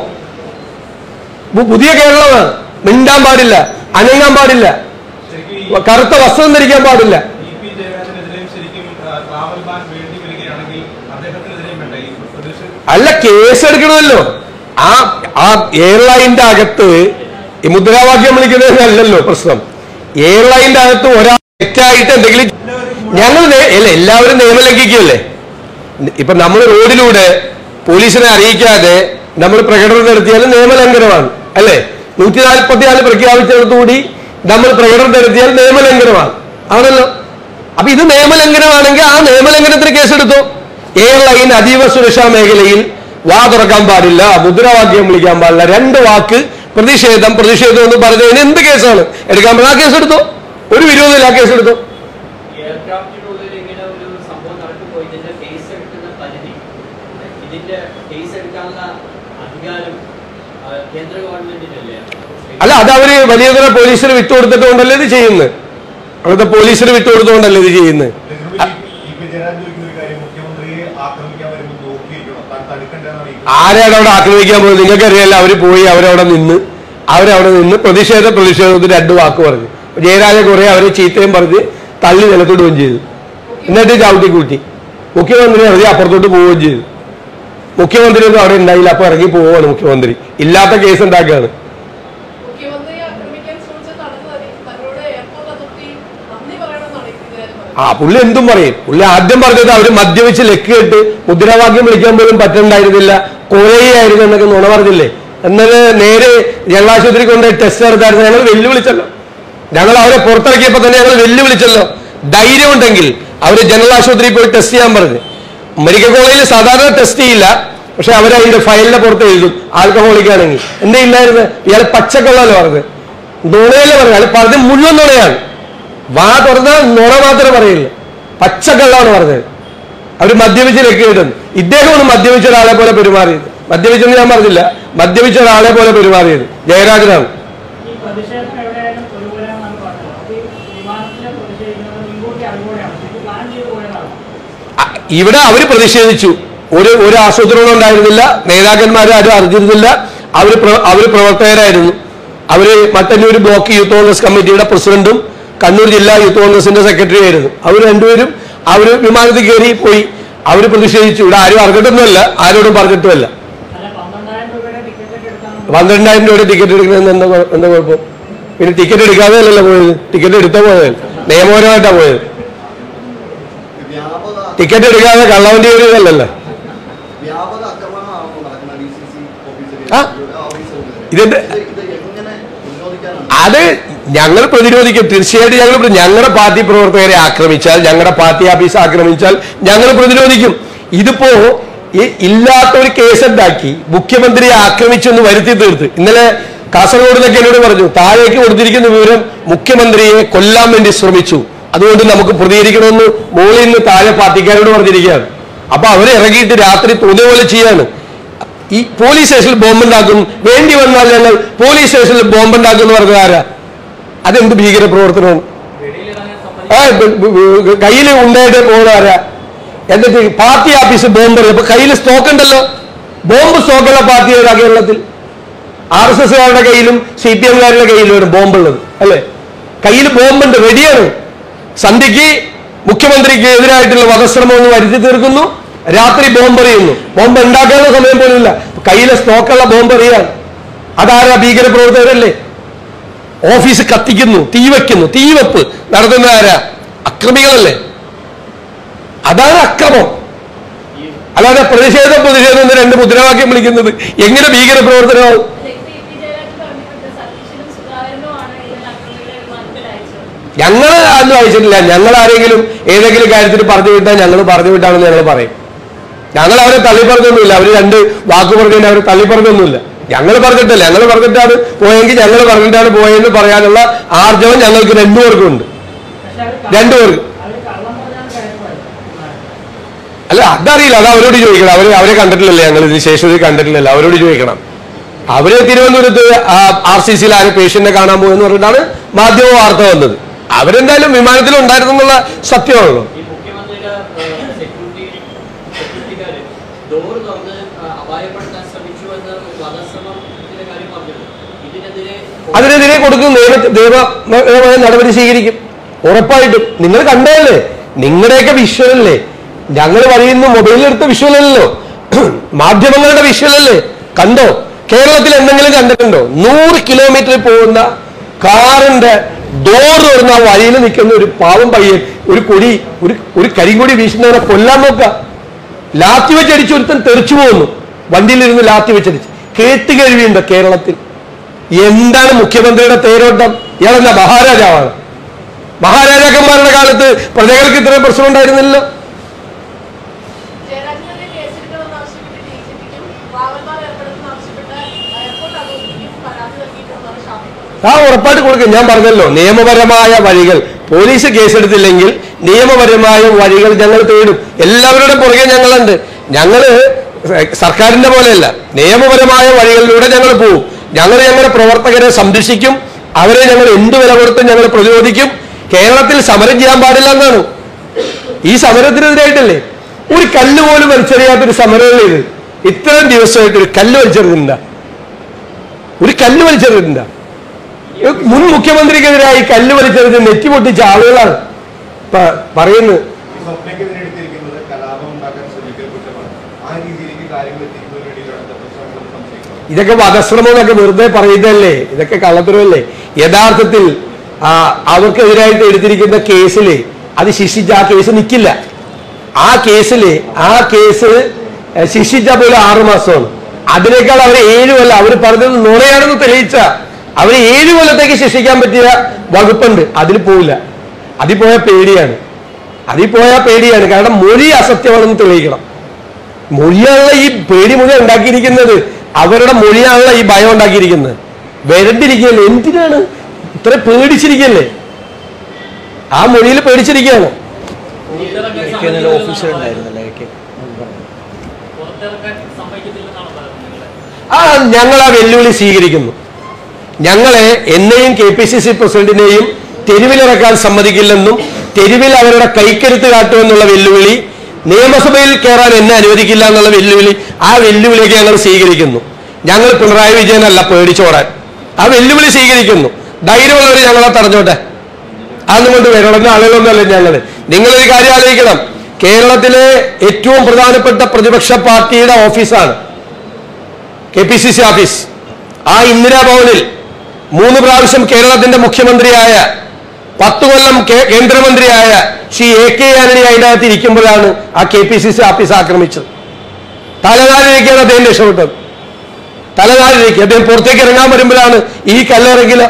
പു- പുതിയ കേരളമാണ് മിണ്ടാൻ പാടില്ല അനങ്ങാൻ പാടില്ല ശരിക്കും ഈ കറുത്ത വസ്ത്രം ധരിക്കാൻ പാടില്ല ഇ പി ജയരാജനെതിരെയും ശരിക്കും ആ, ട്രാവൽ ബാൻ വേണ്ടി വരികയാണെങ്കിൽ അദ്ദേഹത്തിനെതിരെയും വേണ്ട ഈ പ്രതിഷേധ അല്ല കേസ് എടുക്കണമല്ലോ ആ ആ എയർലൈനിന്റെ അകത്ത് ഈ മുദ്രാവാക്യം വിളിക്കുന്നതിനല്ലല്ലോ പ്രശ്നം എയർലൈനിന്റെ അകത്ത് ഒരാൾ തെറ്റായിട്ട് എന്തെങ്കിലും ഞങ്ങൾ നേ- അല്ല എല്ലാവരും നിയമം ലംഘിക്കുകയല്ലേ ഇപ്പൊ നമ്മൾ റോഡിലൂടെ പോലീസിനെ അറിയിക്കാതെ നമ്മൾ പ്രകടനം നടത്തിയാൽ നിയമലംഘനമാണ് അല്ലേ നൂറ്റി നാൽപ്പത്തിനാല് പ്രഖ്യാപിച്ചിടത്തുകൂടി നമ്മൾ പ്രകടനം നടത്തിയാൽ നിയമലംഘനമാണ് ആണല്ലോ അപ്പൊ ഇത് നിയമലംഘനമാണെങ്കിൽ ആ നിയമലംഘനത്തിന് കേസെടുത്തു എയർലൈൻ അതീവ സുരക്ഷാ മേഖലയിൽ വാ തുറക്കാൻ പാടില്ല മുദ്രാവാക്യം വിളിക്കാൻ പാടില്ല രണ്ട് വാക്ക് പ്രതിഷേധം പ്രതിഷേധം എന്ന് പറഞ്ഞതിന് എന്ത് കേസാണ് എടുക്കാൻ പറ്റും ആ കേസെടുത്തു ഒരു വിരോധമില്ല ആ കേസെടുത്തു എയർക്രാഫ്റ്റിനുള്ളിൽ ഇങ്ങനെ ഒരു സംഭവം നടക്കുമ്പോൾ ഇതിന്റെ കേസ് എടുക്കുന്ന പരിധി ഇതിന്റെ കേസ് എടുക്കാനുള്ള അധികാരം ആ, കേന്ദ്ര ഗവൺമെന്റിനല്ലേ അല്ല അത് അവര് വലിയതര പോലീസിന് വിട്ടുകൊടുത്തിട്ടുകൊണ്ടല്ലേ ഇത് ചെയ്യുന്നത് അവിടുത്തെ പോലീസിന് വിട്ടുകൊടുത്തുകൊണ്ടല്ലേ ഇത് ചെയ്യുന്നത് ഇ പി ജയരാജൻ ചോദിക്കുന്ന ഒരു കാര്യം മുഖ്യമന്ത്രിയെ ആക്രമിക്കാൻ വരുമ്പോൾ നോക്കിയിരിക്കണം താൻ തടുക്കണ്ടെന്നാണ് ഈ ആരാണ് അവിടെ ആക്രമിക്കാൻ പോയത് നിങ്ങൾക്കറിയാലോ അവര് പോയി അവരവിടെ നിന്ന് അവരവിടെ നിന്ന് പ്രതിഷേധ പ്രതിഷേധത്തിൽ രണ്ട് വാക്ക് പറഞ്ഞു ജയരാജ കുറെ അവരെ ചീത്തയും പറഞ്ഞ് തള്ളി നിലത്തിടുകയും ചെയ്തു എന്നിട്ട് ചവിട്ടി കൂട്ടി മുഖ്യമന്ത്രി ഇറങ്ങി അപ്പുറത്തോട്ട് പോവുകയും ചെയ്തു മുഖ്യമന്ത്രി ഒന്നും അവിടെ ഉണ്ടായില്ല അപ്പൊ ഇറങ്ങി പോവാണ് മുഖ്യമന്ത്രി ഇല്ലാത്ത കേസ് ഉണ്ടാക്കുകയാണ് മുഖ്യമന്ത്രിയെ ആക്രമിക്കാൻ ശ്രമിച്ച നടന്നത് തന്നോട് എയർപോർട്ട് അതോറിറ്റി നന്ദി പറയണമെന്നാണ് ഇതുവരെ പറഞ്ഞത് ആ പുള്ളി എന്തും പറയും പുള്ളി ആദ്യം പറഞ്ഞത് അവര് മദ്യവെച്ച് ലക്കിയിട്ട് മുദ്രാവാക്യം വിളിക്കാൻ പോലും പറ്റണ്ടായിരുന്നില്ല കൊലയായിരുന്നു എന്നൊക്കെ നുണ പറഞ്ഞില്ലേ എന്നാൽ നേരെ ജനലാശുപത്രി കൊണ്ട് ടെസ്റ്റ് നടത്തായിരുന്നു ഞങ്ങൾ വെല്ലുവിളിച്ചല്ലോ ഞങ്ങൾ അവരെ പുറത്തിറക്കിയപ്പോൾ തന്നെ ഞങ്ങൾ വെല്ലുവിളിച്ചല്ലോ ധൈര്യം ഉണ്ടെങ്കിൽ അവര് ജനലാശുപത്രിയിൽ പോയി ടെസ്റ്റ് ചെയ്യാൻ പറഞ്ഞു മെഡിക്കൽ കോളേജിൽ സാധാരണ ടെസ്റ്റ് ചെയ്യില്ല പക്ഷെ അവരതിന്റെ ഫയലിന്റെ പുറത്ത് എഴുതും ആൽക്കഹോളിക് ആണെങ്കിൽ എന്തേ ഇല്ലായിരുന്നു ഇയാൾ പച്ചക്കള്ളല്ലോ പറഞ്ഞത് നുണയല്ലേ പറഞ്ഞു അയാൾ പറഞ്ഞത് മുഴുവൻ നുണയാണ് വാ തുറന്നാൽ നുണ മാത്രമേ പറയില്ല പച്ചക്കള്ളാണ് പറഞ്ഞത് അവര് മദ്യപിച്ചിലൊക്കെ ഇടുന്നു ഇദ്ദേഹമാണ് മദ്യപിച്ച ഒരാളെ പോലെ പെരുമാറിയത് മദ്യപിച്ചെന്ന് ഞാൻ പറഞ്ഞില്ല മദ്യപിച്ച ഒരാളെ പോലെ പെരുമാറിയത് ജയരാജനാണ് ഈ പ്രതിഷേധം എവിടെയായാലും ഒരുപോലെയാണെന്നാണ് പറഞ്ഞത് അത് ഈ വിമാനത്തിലെ പ്രതിഷേധിക്കുന്നത് മുൻകൂട്ടി അറിവോടെയാണ് ഇത് പ്ലാൻ ചെയ്ത് പോയതാണ് അ- ഇവിടെ അവര് പ്രതിഷേധിച്ചു ഒരു ഒരു ആസൂത്രണം ഉണ്ടായിരുന്നില്ല നേതാക്കന്മാരെ ആരും അറിഞ്ഞിരുന്നില്ല അവര് പ്ര- അവര് പ്രവർത്തകരായിരുന്നു അവര് മട്ടന്നൂർ ബ്ലോക്ക് യൂത്ത് കോൺഗ്രസ് കമ്മിറ്റിയുടെ പ്രസിഡന്റും കണ്ണൂർ ജില്ലാ യൂത്ത് കോൺഗ്രസിന്റെ സെക്രട്ടറി ആയിരുന്നു അവർ രണ്ടുപേരും അവര് വിമാനത്തിൽ കയറി പോയി അവര് പ്രതിഷേധിച്ചു ഇവിടെ ആരും അറിഞ്ഞിട്ടൊന്നുമല്ല ആരോടും പറഞ്ഞിട്ടുമല്ല അല്ല പന്ത്രണ്ടായിരം രൂപയുടെ ടിക്കറ്റ് ഒക്കെ എടുക്കാൻ പന്ത്രണ്ടായിരം രൂപയുടെ ടിക്കറ്റ് എടുക്കുന്നതിന് എന്താ കുഴ- എന്താ കുഴപ്പം പിന്നെ ടിക്കറ്റ് എടുക്കാതെ അല്ലല്ലോ പോയത് ടിക്കറ്റ് എടുത്ത പോയത് നിയമപരമായിട്ടാ പോയത് വ്യാപക ടിക്കറ്റ് എടുക്കാതെ കള്ളവണ്ടി കയറിയതല്ലല്ലോ വ്യാപക ആക്രമണമാണോ നടക്കുന്ന ഡി സി സി ആ? ഇതിന്റെ ഇത് എങ്ങനെ വിനോദിക്കാനാണ് അത് ഞങ്ങൾ പ്രതിരോധിക്കും തീർച്ചയായിട്ടും ഞങ്ങൾ പ്ര- ഞങ്ങളുടെ പാർട്ടി പ്രവർത്തകരെ ആക്രമിച്ചാൽ ഞങ്ങളുടെ പാർട്ടി ഓഫീസ് ആക്രമിച്ചാൽ ഞങ്ങൾ പ്രതിരോധിക്കും ഇതിപ്പോ ഈ ഇല്ലാത്ത ഒരു കേസുണ്ടാക്കി മുഖ്യമന്ത്രിയെ ആക്രമിച്ചെന്ന് വരുത്തി തീർത്ത് ഇന്നലെ കാസർഗോഡ് നിന്നൊക്കെ എന്നോട് പറഞ്ഞു താഴേക്ക് കൊടുത്തിരിക്കുന്ന വിവരം മുഖ്യമന്ത്രിയെ കൊല്ലാൻ വേണ്ടി ശ്രമിച്ചു അതുകൊണ്ട് നമുക്ക് പ്രതികരിക്കണമെന്ന് മുകളിൽ നിന്ന് താഴെ പാർട്ടിക്കാരോട് പറഞ്ഞിരിക്കുകയാണ് അപ്പൊ അവരെ ഇറങ്ങിയിട്ട് രാത്രി തോന്നിയ പോലെ ചെയ്യാണ് ഈ പോലീസ് സ്റ്റേഷനിൽ ബോംബുണ്ടാക്കും വേണ്ടി വന്നാൽ ഞങ്ങൾ പോലീസ് സ്റ്റേഷനിൽ ബോംബുണ്ടാക്കും എന്ന് പറഞ്ഞത് ആരാ അതെന്ത് ഭീകര പ്രവർത്തനമാണ് വെളിയിലിറങ്ങാൻ ആ കയ്യിൽ ഉണ്ടായിട്ട് പോകുന്നവരാ എന്നിട്ട് പാർട്ടി ഓഫീസ് ബോംബ് അപ്പൊ കയ്യിൽ സ്റ്റോക്ക് ഉണ്ടല്ലോ ബോംബ് സ്റ്റോക്കുള്ള പാർട്ടി ഏതാ കേരളത്തിൽ ആർ എസ് എസ്കാരുടെ കയ്യിലും സി പി എംകാരുടെ കയ്യിലും ബോംബുള്ളത് അല്ലേ കയ്യിൽ ബോംബുണ്ട് റെഡിയാണ് സന്ധ്യക്ക് മുഖ്യമന്ത്രിക്ക് എതിരായിട്ടുള്ള വധശ്രമം ഒന്ന് വരുത്തി തീർക്കുന്നു രാത്രി ബോംബ് എറിയുന്നു ബോംബ് ഉണ്ടാക്കാനുള്ള സമയം പോലും ഇല്ല കയ്യിലെ സ്റ്റോക്കുള്ള ബോംബ് എറിയാണ് അതാരാ ഭീകര പ്രവർത്തകരല്ലേ ഓഫീസ് കത്തിക്കുന്നു തീവയ്ക്കുന്നു തീവെപ്പ് നടത്തുന്ന ആരാ അക്രമികളല്ലേ അതാണ് അക്രമം അല്ലാതെ പ്രതിഷേധം പ്രതിഷേധം എന്ന് രണ്ട് മുദ്രാവാക്യം വിളിക്കുന്നത് എങ്ങനെ ഭീകര പ്രവർത്തനമാവും ഇലക്ട്രി പി ജയരാജൻ പറഞ്ഞിട്ടുണ്ട് സതീശനും സുധാകരനുമാണ് ഇതിൽ അക്രമികളെ വിമാനത്തിൽ അയച്ചത് ഞങ്ങൾ ഒന്നും അയച്ചിട്ടില്ല ഞങ്ങൾ ആരെങ്കിലും ഏതെങ്കിലും കാര്യത്തിൽ പറഞ്ഞു വിട്ടാൽ ഞങ്ങൾ പറഞ്ഞു വിട്ടാണെന്ന് ഞങ്ങൾ പറയും ഞങ്ങൾ അവരെ തള്ളി പറഞ്ഞൊന്നുമില്ല അവർ രണ്ട് വാക്ക് പറഞ്ഞതിന് അവർ തള്ളി പറഞ്ഞൊന്നുമില്ല ഞങ്ങൾ പറഞ്ഞിട്ടില്ല ഞങ്ങൾ പറഞ്ഞിട്ടാണ് പോയെങ്കിൽ ഞങ്ങൾ പറഞ്ഞിട്ടാണ് പോയെന്ന് പറയാനുള്ള ആർജവം ഞങ്ങൾക്ക് രണ്ടുപേർക്കും ഉണ്ട് പക്ഷെ അവർ രണ്ടുപേർക്ക് അവർ കള്ളം പറഞ്ഞാണ് കയറിപ്പോയത് വിമാനത്തിൽ. അല്ല അതറിയില്ല അത് അവരോട് ചോദിക്കണം അവർ അവരെ കണ്ടിട്ടില്ലല്ലോ ഞങ്ങൾ ഇതിന് ശേഷം ഇത് കണ്ടിട്ടില്ലല്ലോ അവരോട് ചോദിക്കണം അവര് തിരുവനന്തപുരത്ത് ആർ സി സിയിൽ ആരും പേഷ്യന്റിനെ കാണാൻ പോയെന്ന് പറഞ്ഞിട്ടാണ് മാധ്യമ വാർത്ത വന്നത് അവരെന്തായാലും വിമാനത്തിൽ ഉണ്ടായിരുന്നു എന്നുള്ള സത്യമാണല്ലോ ഈ മുഖ്യമന്ത്രിയുടെ സെക്യൂരിറ്റി സെക്യൂരിറ്റിക്കാര് ഡോർ തുറന്ന് ആ, അപായപ്പെടുത്താൻ ശ്രമിച്ചു എന്ന് വധശ്രമത്തിന്റെ കാര്യം പറഞ്ഞത് ഇതിനെതിരെ അതിനെതിരെ കൊടുക്കുന്ന നിയമ നിയമപരമായ നടപടി സ്വീകരിക്കും ഉറപ്പായിട്ടും നിങ്ങൾ കണ്ടതല്ലേ നിങ്ങളുടെയൊക്കെ വിഷ്വലല്ലേ ഞങ്ങൾ പറയുന്ന മൊബൈലിലെടുത്ത വിഷ്വലല്ലോ മാധ്യമങ്ങളുടെ വിഷ്വലല്ലേ കണ്ടോ കേരളത്തിൽ എന്തെങ്കിലും കണ്ടിട്ടുണ്ടോ നൂറ് കിലോമീറ്ററിൽ പോകുന്ന കാറിന്റെ ഡോർ തുറന്ന ആ വഴിയിൽ നിൽക്കുന്ന ഒരു പാവം പയ്യൻ ഒരു കൊടി ഒരു ഒരു കരിങ്കൊടി വീശുന്നവരെ കൊല്ലാൻ നോക്ക ലാത്തി വെച്ചടിച്ച് ഒരുത്തൻ തെറിച്ചു പോകുന്നു വണ്ടിയിലിരുന്ന് ലാത്തി വെച്ചടിച്ച് കേട്ടുകഴിവിയുണ്ട് കേരളത്തിൽ എന്താണ് മുഖ്യമന്ത്രിയുടെ തേരോട്ടം ഇയാളെന്താ മഹാരാജാവാണ് മഹാരാജാക്കന്മാരുടെ കാലത്ത് പ്രജകൾക്ക് ഇത്രയും പ്രശ്നം ഉണ്ടായിരുന്നില്ലല്ലോ ജയരാജനെതിരെ കേസെടുക്കണമെന്ന് ആവശ്യപ്പെട്ട് ഡി ജി പിക്കും ട്രാവൽമാർ ഏർപ്പെടുത്തുന്ന ആവശ്യപ്പെട്ട് എയർപോർട്ട് അതോറിറ്റിക്കും പരാതി നൽകിയിട്ടുണ്ടെന്നാണ് ഷാഫി പറഞ്ഞത് ആ ഉറപ്പായിട്ട് കൊടുക്കും ഞാൻ പറഞ്ഞല്ലോ നിയമപരമായ വഴികൾ പോലീസ് കേസെടുത്തില്ലെങ്കിൽ നിയമപരമായ വഴികൾ ഞങ്ങൾ തേടും എല്ലാവരുടെ പുറകെ ഞങ്ങളുണ്ട് ഞങ്ങള് സർക്കാരിന്റെ പോലെയല്ല നിയമപരമായ വഴികളിലൂടെ ഞങ്ങൾ പോവും ഞങ്ങൾ ഞങ്ങളുടെ പ്രവർത്തകരെ സംരക്ഷിക്കും അവരെ ഞങ്ങൾ എന്ത് വില കൊടുത്തും ഞങ്ങൾ പ്രതിരോധിക്കും കേരളത്തിൽ സമരം ചെയ്യാൻ പാടില്ല എന്നാണ് ഈ സമരത്തിനെതിരായിട്ടല്ലേ ഒരു കല്ല് പോലും വലിച്ചെറിയാത്തൊരു സമരമല്ലേ ഇത് ഇത്രയും ദിവസമായിട്ട് ഒരു കല്ല് വലിച്ചെറിഞ്ഞിട്ടുണ്ട ഒരു കല്ല് വലിച്ചെറിഞ്ഞിട്ടുണ്ട മുൻ മുഖ്യമന്ത്രിക്കെതിരായി കല്ല് വലിച്ചെറിഞ്ഞ് നെറ്റി പൊട്ടിച്ച ആളുകളാണ് പ- പറയുന്നത് ഈ സ്വപ്നയ്ക്കെതിരെ എടുത്തിരിക്കുന്നത് കലാപം ഉണ്ടാക്കാൻ ശ്രമിക്കൽ കുറ്റമാണ് ആ രീതിയിലേക്ക് കാര്യങ്ങൾ എത്തിക്കുന്നതിന് വേണ്ടിയിട്ടാണ് പ്രശ്നങ്ങൾ സംശയിക്കുന്നത് ഇതൊക്കെ വധശ്രമം എന്നൊക്കെ വെറുതെ പറയുന്നതല്ലേ ഇതൊക്കെ കള്ളത്തരമല്ലേ യഥാർത്ഥത്തിൽ ആ, അവർക്കെതിരായിട്ട് എടുത്തിരിക്കുന്ന കേസില് അത് ശിക്ഷിച്ച ആ കേസ് നിൽക്കില്ല ആ കേസില് ആ കേസ് ഏഹ്, ശിക്ഷിച്ച പോലെ ആറു മാസമാണ് അതിനേക്കാൾ അവർ ഏഴ് കൊല്ലം അവർ പറഞ്ഞത് നുണയാണെന്ന് തെളിയിച്ച അവർ ഏഴ് കൊല്ലത്തേക്ക് ശിക്ഷിക്കാൻ പറ്റിയ വകുപ്പുണ്ട് അതിൽ പോവില്ല അതിൽ പോയ പേടിയാണ് അതിൽ പോയാൽ പേടിയാണ് കാരണം മൊഴി അസത്യമാണെന്ന് തെളിയിക്കണം മൊഴിയാണല്ലോ ഈ പേടി മുഴുവൻ ഉണ്ടാക്കിയിരിക്കുന്നത് അവരുടെ മൊഴിയാണല്ലോ ഈ ഭയം ഉണ്ടാക്കിയിരിക്കുന്നത് വരണ്ടിരിക്കുകയല്ലേ എന്തിനാണ് ഇത്ര പേടിച്ചിരിക്കല്ലേ ആ മൊഴിയിൽ പേടിച്ചിരിക്കുകയാണ് പുറത്തിറക്കാൻ സമ്മതിക്കത്തില്ലെന്നാണ് പറയുന്നത് ആ ഞങ്ങൾ ആ വെല്ലുവിളി സ്വീകരിക്കുന്നു ഞങ്ങളെ എന്നെയും കെ പി സി സി പ്രസിഡന്റിനെയും തെരുവിലിറക്കാൻ സമ്മതിക്കില്ലെന്നും തെരുവിൽ അവരുടെ കൈക്കരുത്ത് കാട്ടുമെന്നുള്ള വെല്ലുവിളി നിയമസഭയിൽ കയറാൻ എന്നെ അനുവദിക്കില്ല എന്നുള്ള വെല്ലുവിളി ആ വെല്ലുവിളിയൊക്കെ ഞങ്ങൾ സ്വീകരിക്കുന്നു ഞങ്ങൾ പിണറായി വിജയനല്ല പേടിച്ചോടാൻ ആ വെല്ലുവിളി സ്വീകരിക്കുന്നു ധൈര്യമുള്ളവർ ഞങ്ങളെ തടഞ്ഞോട്ടെ അതുകൊണ്ട് വരണമെന്ന ആളുകളൊന്നുമല്ല ഞങ്ങൾ നിങ്ങളൊരു കാര്യം ആലോചിക്കണം കേരളത്തിലെ ഏറ്റവും പ്രധാനപ്പെട്ട പ്രതിപക്ഷ പാർട്ടിയുടെ ഓഫീസാണ് K P C C office ആ ഇന്ദിരാഭവനിൽ മൂന്ന് പ്രാവശ്യം കേരളത്തിന്റെ മുഖ്യമന്ത്രിയായ പത്ത് കൊല്ലം കേ- കേന്ദ്രമന്ത്രിയായ ശ്രീ എ കെ ആന്റണി അതിൻ്റെ അകത്ത് ഇരിക്കുമ്പോഴാണ് ആ K P C C office ആക്രമിച്ചത് തലനാരിലേക്കാണ് അദ്ദേഹം രക്ഷപ്പെട്ടത് തലനാരിലേക്ക് അദ്ദേഹം പുറത്തേക്ക് ഇറങ്ങാൻ വരുമ്പോഴാണ് ഈ കല്ലിറങ്ങില്ല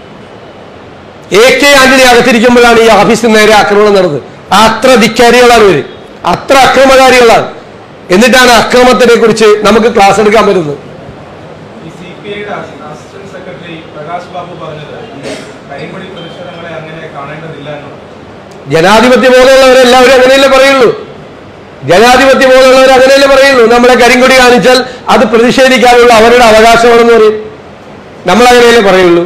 എ കെ ആന്റണി അകത്തിരിക്കുമ്പോഴാണ് ഈ ഓഫീസിന് നേരെ ആക്രമണം നടന്നത് അത്ര ധിക്കാരികളാണ് ഇവര് അത്ര അക്രമകാരികളാണ് എന്നിട്ടാണ് അക്രമത്തിനെ കുറിച്ച് നമുക്ക് ക്ലാസ് എടുക്കാൻ വരുന്നത് ഈ സി പി ഐയുടെ അസിസ്റ്റന്റ് സെക്രട്ടറി പ്രകാശ് ബാബു പറഞ്ഞത് ഈ കരിമ്പടി പ്രതിഷേധങ്ങളെ അങ്ങനെ കാണേണ്ടതില്ല എന്നുള്ളത് ജനാധിപത്യ ബോധമുള്ളവരെല്ലാവരും അങ്ങനെയല്ലേ പറയുള്ളൂ ജനാധിപത്യ ബോധമുള്ളവർ അങ്ങനെയല്ലേ പറയുള്ളൂ നമ്മളെ കരിങ്കൊടി കാണിച്ചാൽ അത് പ്രതിഷേധിക്കാനുള്ള അവരുടെ അവകാശമാണെന്ന് പറയും നമ്മൾ അങ്ങനെയല്ലേ പറയുള്ളൂ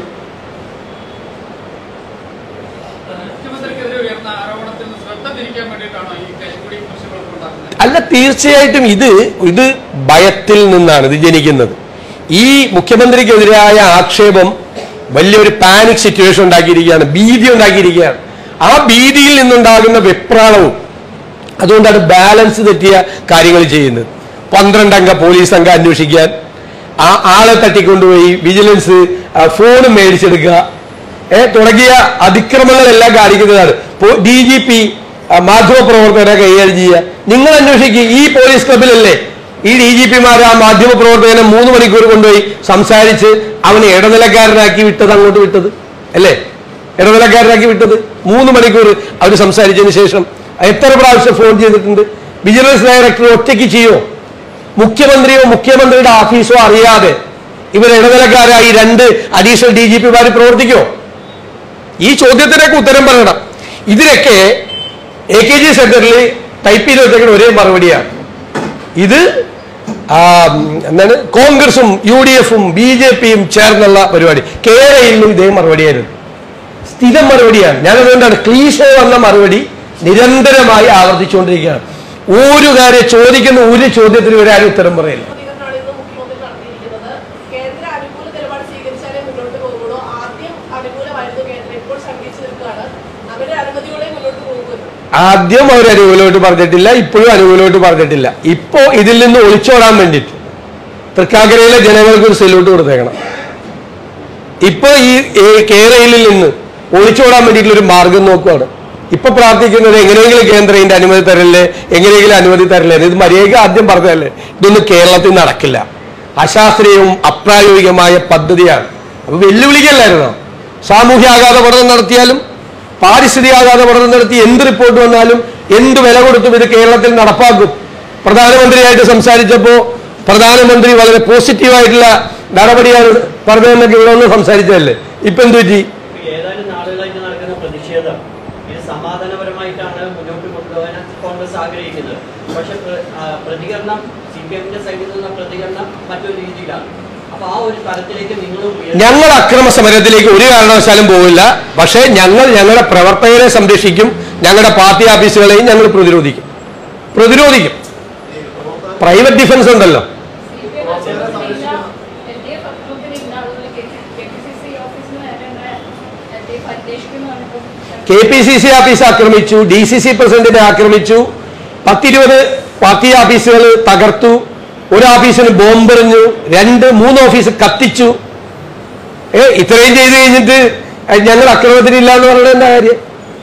മുഖ്യമന്ത്രിക്കെതിരെ ഉയർന്ന ആരോപണത്തിൽ നിന്ന് ശ്രദ്ധ തിരിക്കാൻ വേണ്ടിയിട്ടാണോ ഈ കരിങ്കുടി പ്രശ്നങ്ങളൊക്കെ ഉണ്ടാക്കുന്നത് അല്ല തീർച്ചയായിട്ടും ഇത് ഇത് ഭയത്തിൽ നിന്നാണ് ഇത് ജനിക്കുന്നത് ഈ മുഖ്യമന്ത്രിക്കെതിരായ ആക്ഷേപം വലിയൊരു പാനിക് സിറ്റുവേഷൻ ഉണ്ടാക്കിയിരിക്കുകയാണ് ഭീതി ഉണ്ടാക്കിയിരിക്കുകയാണ് ആ ഭീതിയിൽ നിന്നുണ്ടാകുന്ന വെപ്രാളവും അതുകൊണ്ടാണ് ബാലൻസ് തെറ്റിയ കാര്യങ്ങൾ ചെയ്യുന്നത് പന്ത്രണ്ടംഗ പോലീസ് സംഘം അന്വേഷിക്കാൻ ആ ആളെ തട്ടിക്കൊണ്ടുപോയി വിജിലൻസ് ഫോൺ മേടിച്ചെടുക്കുക ഏ, തുടങ്ങിയ അതിക്രമങ്ങളെല്ലാം കാണിക്കുന്നതാണ് ഡി ജി പി മാധ്യമപ്രവർത്തകരെ കൈകാര്യം ചെയ്യുക നിങ്ങൾ അന്വേഷിക്കുക ഈ പോലീസ് ക്ലബിലല്ലേ ഈ ഡി ജി പിമാർ ആ മാധ്യമപ്രവർത്തകനെ മൂന്ന് മണിക്കൂർ കൊണ്ടുപോയി സംസാരിച്ച് അവനെ ഇടനിലക്കാരനാക്കി വിട്ടത് അങ്ങോട്ട് വിട്ടത് അല്ലേ ഇടനിലക്കാരനാക്കി വിട്ടത് മൂന്ന് മണിക്കൂർ അവർ സംസാരിച്ചതിന് ശേഷം എത്ര പ്രാവശ്യം ഫോൺ ചെയ്തിട്ടുണ്ട് വിജിലൻസ് ഡയറക്ടർ ഒറ്റയ്ക്ക് ചെയ്യോ മുഖ്യമന്ത്രിയോ മുഖ്യമന്ത്രിയുടെ ഓഫീസോ അറിയാതെ ഇവർ ഇടനിലക്കാരായി രണ്ട് അഡീഷണൽ ഡി ജി പിമാർ പ്രവർത്തിക്കോ ഈ ചോദ്യത്തിനൊക്കെ ഉത്തരം പറയണം ഇതിനൊക്കെ എ കെ ജി സെന്ററിൽ ടൈപ്പ് ചെയ്ത് വെച്ചേക്കുന്ന ഒരേ മറുപടിയാണ് ഇത് ആ, ഉം, എന്താണ് കോൺഗ്രസും യു ഡി എഫും ബി ജെ പിയും ചേർന്നുള്ള പരിപാടി കേരളയിലും ഇതേ മറുപടിയായിരുന്നു സ്ഥിരം മറുപടിയാണ് ഞാൻ അതുകൊണ്ടാണ് ക്ലീശ വന്ന മറുപടി നിരന്തരമായി ആവർത്തിച്ചുകൊണ്ടിരിക്കുകയാണ് ഒരു കാര്യം ചോദിക്കുന്ന ഒരു ചോദ്യത്തിന് ഒരാരും ഉത്തരം പറയില്ല പ്രതികരണമാണ് ഇന്ന് മുഖ്യമന്ത്രി നടത്തിയിരിക്കുന്നത് കേന്ദ്ര അനുകൂല നിലപാട് സ്വീകരിച്ചാലേ മുന്നോട്ട് പോകുള്ളൂ ആദ്യം അനുകൂലമായിരുന്നു കേന്ദ്രം ഇപ്പോൾ ശങ്കിച്ചു നിൽക്കുകയാണ് അവരുടെ അനുമതിയോടെ മുന്നോട്ട് പോകുമല്ലോ ആദ്യം അവർ അനുകൂലമായിട്ട് പറഞ്ഞിട്ടില്ല ഇപ്പോഴും അനുകൂലമായിട്ട് പറഞ്ഞിട്ടില്ല ഇപ്പോ ഇതിൽ നിന്ന് ഒളിച്ചോടാൻ വേണ്ടിയിട്ട് തൃക്കാക്കരയിലെ ജനങ്ങൾക്ക് ഒരു സെല്യൂട്ട് കൊടുത്തേക്കണം ഇപ്പൊ ഈ ഈ കേരളയിൽ നിന്ന് ഒളിച്ചോടാൻ വേണ്ടിയിട്ടുള്ള ഒരു മാർഗം നോക്കുവാണ് ഇപ്പൊ പ്രാർത്ഥിക്കുന്നത് എങ്ങനെയെങ്കിലും കേന്ദ്രം ഇതിന്റെ അനുമതി തരല്ലേ എങ്ങനെയെങ്കിലും അനുമതി തരല്ലേ ഇത് മര്യാദയ്ക്ക് ആദ്യം പറഞ്ഞതല്ലേ ഇതൊന്നും കേരളത്തിൽ നടക്കില്ല അശാസ്ത്രീയവും അപ്രായോഗികമായ പദ്ധതിയാണ് അപ്പൊ വെല്ലുവിളിക്കല്ലായിരുന്നോ സാമൂഹ്യ ആഘാത പഠനം നടത്തിയാലും പാരിസ്ഥിതിക ആഘാത പഠനം നടത്തി എന്ത് റിപ്പോർട്ട് വന്നാലും എന്ത് വില കൊടുത്തും ഇത് കേരളത്തിൽ നടപ്പാക്കും പ്രധാനമന്ത്രിയായിട്ട് സംസാരിച്ചപ്പോ പ്രധാനമന്ത്രി വളരെ പോസിറ്റീവായിട്ടുള്ള നടപടിയാണ് പറഞ്ഞതെന്നൊക്കെ ഇവിടെ ഒന്ന് സംസാരിച്ചതല്ലേ ഇപ്പൊ എന്ത് പറ്റി ഇപ്പൊ ഏതാനും നാളുകളായിട്ട് നടക്കുന്ന പ്രതിഷേധം ഇത് സമാധാനപരമായിട്ടാണ് മുന്നോട്ട് കൊണ്ടുപോകാൻ കോൺഗ്രസ് ആഗ്രഹിക്കുന്നത് പക്ഷെ പ്ര- ആ, പ്രതികരണം സി പി എമ്മിന്റെ സൈഡിൽ നിന്നുള്ള പ്രതികരണം മറ്റൊരു രീതിയിലാണ് അപ്പൊ ആ ഒരു തലത്തിലേക്ക് നിങ്ങളും ഉയർന്നു ഞങ്ങൾ അക്രമ സമരത്തിലേക്ക് ഒരു കാരണവശാലും പോവില്ല പക്ഷേ ഞങ്ങൾ ഞങ്ങളുടെ പ്രവർത്തകരെ സംരക്ഷിക്കും ഞങ്ങളുടെ പാർട്ടി ഓഫീസുകളെയും ഞങ്ങൾ പ്രതിരോധിക്കും പ്രതിരോധിക്കും പ്രൈവറ്റ് ഡിഫൻസ് ഉണ്ടല്ലോ K P C C office ആക്രമിച്ചു ഡി സി സി പ്രസിഡന്റിനെ ആക്രമിച്ചു പത്തിരുപത് പാർട്ടി ഓഫീസുകൾ തകർത്തു ഒരു ഓഫീസിന് ബോംബെറിഞ്ഞു രണ്ട് മൂന്ന് ഓഫീസ് കത്തിച്ചു ഏ ഇത്രയും ചെയ്ത് കഴിഞ്ഞിട്ട് ഞങ്ങൾ അക്രമത്തിനില്ല എന്ന് പറയുന്നത് എന്താ കാര്യം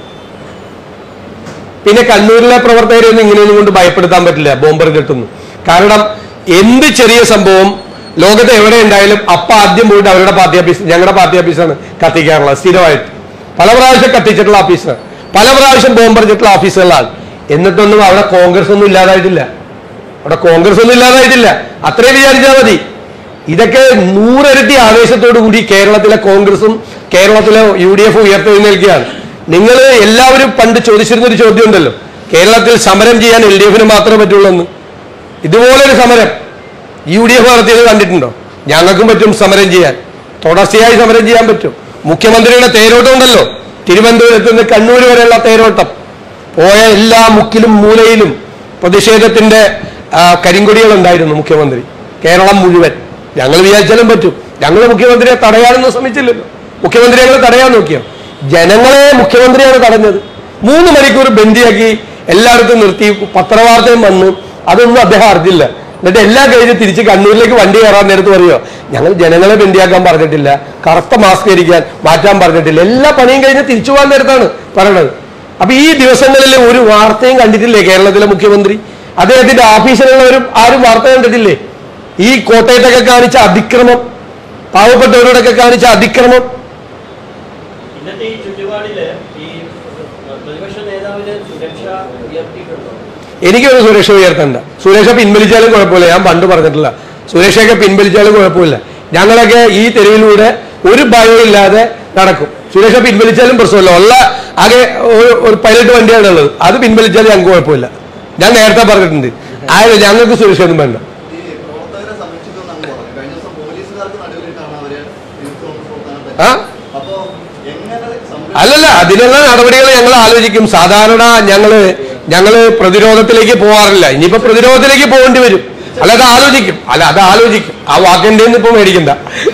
പിന്നെ കണ്ണൂരിലെ പ്രവർത്തകരെയൊന്നും ഇങ്ങനെയൊന്നും കൊണ്ട് ഭയപ്പെടുത്താൻ പറ്റില്ല ബോംബർ കിട്ടുന്നു കാരണം എന്ത് ചെറിയ സംഭവം ലോകത്ത് എവിടെ ഉണ്ടായാലും അപ്പ ആദ്യം പോയിട്ട് അവരുടെ പാർട്ടി ഓഫീസ് ഞങ്ങളുടെ പാർട്ടി ഓഫീസാണ് കത്തിക്കാറുള്ളത് സ്ഥിരമായിട്ട് പല പ്രാവശ്യം കത്തിച്ചിട്ടുള്ള ഓഫീസാണ് പല പ്രാവശ്യം ബോംബറിച്ചിട്ടുള്ള ഓഫീസുകളാണ് എന്നിട്ടൊന്നും അവിടെ കോൺഗ്രസ് ഒന്നും ഇല്ലാതായിട്ടില്ല അവിടെ കോൺഗ്രസ് ഒന്നും ഇല്ലാതായിട്ടില്ല അത്രയും വിചാരിച്ചാൽ മതി ഇതൊക്കെ നൂറിരട്ടി ആവേശത്തോടു കൂടി കേരളത്തിലെ കോൺഗ്രസും കേരളത്തിലെ യു ഡി എഫ് ഉയർത്തെഴുന്നേൽക്കുകയാണ് നിങ്ങൾ എല്ലാവരും പണ്ട് ചോദിച്ചിരുന്ന ഒരു ചോദ്യം ഉണ്ടല്ലോ കേരളത്തിൽ സമരം ചെയ്യാൻ എൽ ഡി എഫിന് മാത്രമേ പറ്റുള്ളൂ എന്ന് ഇതുപോലൊരു സമരം യു ഡി എഫ് നടത്തിയത് കണ്ടിട്ടുണ്ടോ ഞങ്ങൾക്കും പറ്റും സമരം ചെയ്യാൻ തുടർച്ചയായി സമരം ചെയ്യാൻ പറ്റും മുഖ്യമന്ത്രിയുടെ തേരോട്ടം ഉണ്ടല്ലോ തിരുവനന്തപുരത്ത് നിന്ന് കണ്ണൂർ വരെയുള്ള തേരോട്ടം പോയ എല്ലാ മുക്കിലും മൂലയിലും പ്രതിഷേധത്തിന്റെ ആ, കരിങ്കൊടികൾ ഉണ്ടായിരുന്നു മുഖ്യമന്ത്രി കേരളം മുഴുവൻ ഞങ്ങൾ വിചാരിച്ചാലും പറ്റും ഞങ്ങൾ മുഖ്യമന്ത്രിയെ തടയാനൊന്നും ശ്രമിച്ചില്ലല്ലോ മുഖ്യമന്ത്രി ഞങ്ങൾ തടയാൻ നോക്കിയോ ജനങ്ങളെ മുഖ്യമന്ത്രിയാണ് തടഞ്ഞത് മൂന്ന് മണിക്കൂർ ബന്ദിയാക്കി എല്ലായിടത്തും നിർത്തി പത്രവാർത്തയും വന്നു അതൊന്നും അദ്ദേഹം അറിഞ്ഞില്ല എന്നിട്ട് എല്ലാം കഴിഞ്ഞ് തിരിച്ച് കണ്ണൂരിലേക്ക് വണ്ടി കയറാൻ നേരത്ത് പറയുമോ ഞങ്ങൾ ജനങ്ങളെ ബന്ദിയാക്കാൻ പറഞ്ഞിട്ടില്ല കറുത്ത മാസ്ക് ധരിക്കാൻ മാറ്റാൻ പറഞ്ഞിട്ടില്ല എല്ലാ പണിയും കഴിഞ്ഞ് തിരിച്ചു പോകാൻ നേരത്താണ് പറയണത് അപ്പൊ ഈ ദിവസങ്ങളിൽ ഒരു വാർത്തയും കണ്ടിട്ടില്ലേ കേരളത്തിലെ മുഖ്യമന്ത്രി അദ്ദേഹത്തിന്റെ ഓഫീസിലുള്ളവരും ആരും വാർത്ത കണ്ടിട്ടില്ലേ ഈ കോട്ടയത്തൊക്കെ കാണിച്ച അതിക്രമം പാവപ്പെട്ടവരോടൊക്കെ കാണിച്ച അതിക്രമം ഇന്നത്തെ ഈ ചുറ്റുപാടില് ഈ പ്രതിപക്ഷ നേതാവിന് സുരക്ഷ ഉയർത്തിയിട്ടുണ്ടോ എനിക്കൊരു സുരക്ഷ ഉയർത്തണ്ട സുരക്ഷ പിൻവലിച്ചാലും കുഴപ്പമില്ല ഞാൻ പണ്ട് പറഞ്ഞിട്ടില്ല സുരക്ഷയൊക്കെ പിൻവലിച്ചാലും കുഴപ്പമില്ല ഞങ്ങളൊക്കെ ഈ തെരുവിലൂടെ ഒരു ഭയവും ഇല്ലാതെ നടക്കും സുരക്ഷ പിൻവലിച്ചാലും പ്രശ്നമില്ല ഉള്ള ആകെ ഒരു- ഒരു പൈലറ്റ് വണ്ടിയാണ് ഉള്ളത് അത് പിൻവലിച്ചാലും ഞങ്ങൾക്ക് കുഴപ്പമില്ല ഞാൻ നേരത്തെ പറഞ്ഞിട്ടുണ്ട് ആയത് ഞങ്ങൾക്ക് സുരക്ഷയൊന്നും വേണ്ട ഈ പ്രവർത്തകരെ സംരക്ഷിക്കുമെന്നാണ് പറഞ്ഞത് കഴിഞ്ഞ ദിവസം പോലീസുകാർക്ക് നടുവിലിട്ടാണ് അവര് യൂത്ത് കോൺഗ്രസ് പ്രവർത്തനം ആ? പറ്റുന്നത് അപ്പോ എങ്ങനെ സംരക്ഷ- അല്ലല്ല അതിനുള്ള നടപടികൾ ഞങ്ങൾ ആലോചിക്കും സാധാരണ ഞങ്ങള് ഞങ്ങള് പ്രതിരോധത്തിലേക്ക് പോവാറില്ല ഇനിയിപ്പോ പ്രതിരോധത്തിലേക്ക് പോകേണ്ടി വരും അല്ല അത് ആലോചിക്കും അല്ല അത് ആലോചിക്കും ആ വാക്കിന്റെ ഇപ്പൊ മേടിക്കണ്ട